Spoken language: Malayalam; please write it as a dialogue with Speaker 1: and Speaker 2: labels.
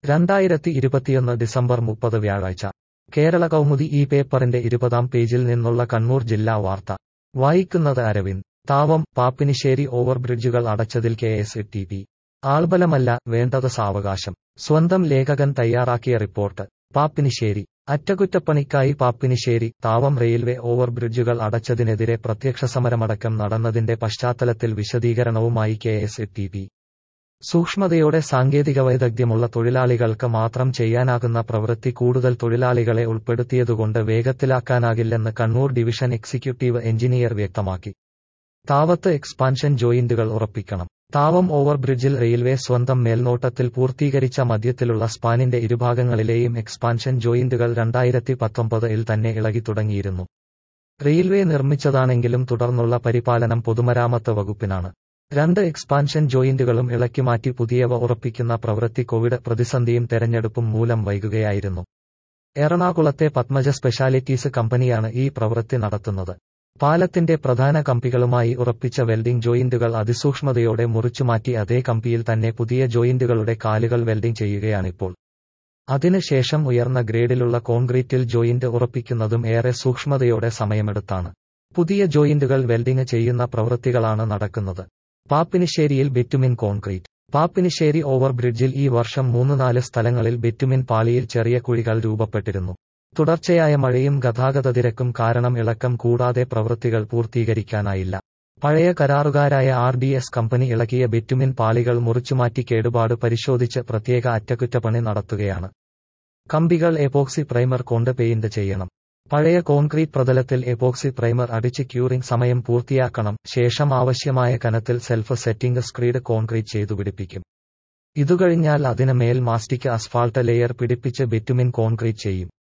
Speaker 1: രണ്ടായിരത്തി ഇരുപത്തിയൊന്ന് ഡിസംബർ മുപ്പത് വ്യാഴാഴ്ച കേരള കൗമുദി ഈ പേപ്പറിന്റെ ഇരുപതാം പേജിൽ നിന്നുള്ള കണ്ണൂർ ജില്ലാ വാർത്ത വായിക്കുന്നത് അരവിന്ദ് താവം പാപ്പിനിശ്ശേരി ഓവർബ്രിഡ്ജുകൾ അടച്ചതിൽ കെ എസ് ടി പി ആൾബലമല്ല വേണ്ടത് സാവകാശം സ്വന്തം ലേഖകൻ തയ്യാറാക്കിയ റിപ്പോർട്ട് പാപ്പിനിശ്ശേരി അറ്റകുറ്റപ്പണിക്കായി പാപ്പിനിശ്ശേരി താവം റെയിൽവേ ഓവർബ്രിഡ്ജുകൾ അടച്ചതിനെതിരെ പ്രത്യക്ഷ സമരമടക്കം നടന്നതിന്റെ പശ്ചാത്തലത്തിൽ വിശദീകരണവുമായി കെ എസ് ടി പി സൂക്ഷ്മതയോടെ സാങ്കേതിക വൈദഗ്ധ്യമുള്ള തൊഴിലാളികൾക്ക് മാത്രം ചെയ്യാനാകുന്ന പ്രവൃത്തി കൂടുതൽ തൊഴിലാളികളെ ഉൾപ്പെടുത്തിയതുകൊണ്ട് വേഗത്തിലാക്കാനാകില്ലെന്ന് കണ്ണൂർ ഡിവിഷൻ എക്സിക്യൂട്ടീവ് എഞ്ചിനീയർ വ്യക്തമാക്കി താവത്ത് എക്സ്പാൻഷൻ ജോയിന്റുകൾ ഉറപ്പിക്കണം താവം ഓവർബ്രിഡ്ജിൽ റെയിൽവേ സ്വന്തം മേൽനോട്ടത്തിൽ പൂർത്തീകരിച്ച മധ്യത്തിലുള്ള സ്പാനിന്റെ ഇരുഭാഗങ്ങളിലെയും എക്സ്പാൻഷൻ ജോയിന്റുകൾ രണ്ടായിരത്തി പത്തൊമ്പതിൽ തന്നെ ഇളകി തുടങ്ങിയിരുന്നു റെയിൽവേ നിർമ്മിച്ചതാണെങ്കിലും തുടർന്നുള്ള പരിപാലനം പൊതുമരാമത്ത് വകുപ്പിനാണ് രണ്ട് എക്സ്പാൻഷൻ ജോയിന്റുകളും ഇളക്കിമാറ്റി പുതിയവ ഉറപ്പിക്കുന്ന പ്രവൃത്തി കോവിഡ് പ്രതിസന്ധിയും തെരഞ്ഞെടുപ്പും മൂലം വൈകുകയായിരുന്നു എറണാകുളത്തെ പത്മജ സ്പെഷ്യാലിറ്റീസ് കമ്പനിയാണ് ഈ പ്രവൃത്തി നടത്തുന്നത് പാലത്തിന്റെ പ്രധാന കമ്പികളുമായി ഉറപ്പിച്ച വെൽഡിംഗ് ജോയിന്റുകൾ അതിസൂക്ഷ്മതയോടെ മുറിച്ചുമാറ്റി അതേ കമ്പിയിൽ തന്നെ പുതിയ ജോയിന്റുകളുടെ കാലുകൾ വെൽഡിംഗ് ചെയ്യുകയാണിപ്പോൾ അതിനുശേഷം ഉയർന്ന ഗ്രേഡിലുള്ള കോൺക്രീറ്റിൽ ജോയിന്റ് ഉറപ്പിക്കുന്നതും ഏറെ സൂക്ഷ്മതയോടെ സമയമെടുത്താണ് പുതിയ ജോയിന്റുകൾ വെൽഡിംഗ് ചെയ്യുന്ന പ്രവൃത്തികളാണ് നടക്കുന്നത് പാപ്പിനിശ്ശേരിയിൽ ബിറ്റുമിൻ കോൺക്രീറ്റ് പാപ്പിനിശ്ശേരി ഓവർബ്രിഡ്ജിൽ ഈ വർഷം മൂന്ന് നാല് സ്ഥലങ്ങളിൽ ബിറ്റുമിൻ പാളിയിൽ ചെറിയ കുഴികൾ രൂപപ്പെട്ടിരുന്നു തുടർച്ചയായ മഴയും ഗതാഗത തിരക്കും കാരണം ഇളക്കം കൂടാതെ പ്രവൃത്തികൾ പൂർത്തീകരിക്കാനായില്ല പഴയ കരാറുകാരായ ആർ ഡി എസ് കമ്പനി ഇളക്കിയ ബിറ്റുമിൻ പാളികൾ മുറിച്ചുമാറ്റി കേടുപാട് പരിശോധിച്ച് പ്രത്യേക അറ്റകുറ്റപ്പണി നടത്തുകയാണ് കമ്പികൾ എപോക്സി പ്രൈമർ കൊണ്ട് പെയിന്റ് ചെയ്യണം പഴയ കോൺക്രീറ്റ് പ്രതലത്തിൽ എപോക്സി പ്രൈമർ അടിച്ച് ക്യൂറിംഗ് സമയം പൂർത്തിയാക്കണം ശേഷം ആവശ്യമായ കനത്തിൽ സെൽഫ് സെറ്റിംഗ് സ്ക്രീഡ് കോൺക്രീറ്റ് ചെയ്തു പിടിപ്പിക്കും ഇതുകഴിഞ്ഞാൽ അതിന് മേൽ മാസ്റ്റിക് അസ്ഫാൾട്ട് ലെയർ പിടിപ്പിച്ച് ബിറ്റുമിൻ കോൺക്രീറ്റ് ചെയ്യും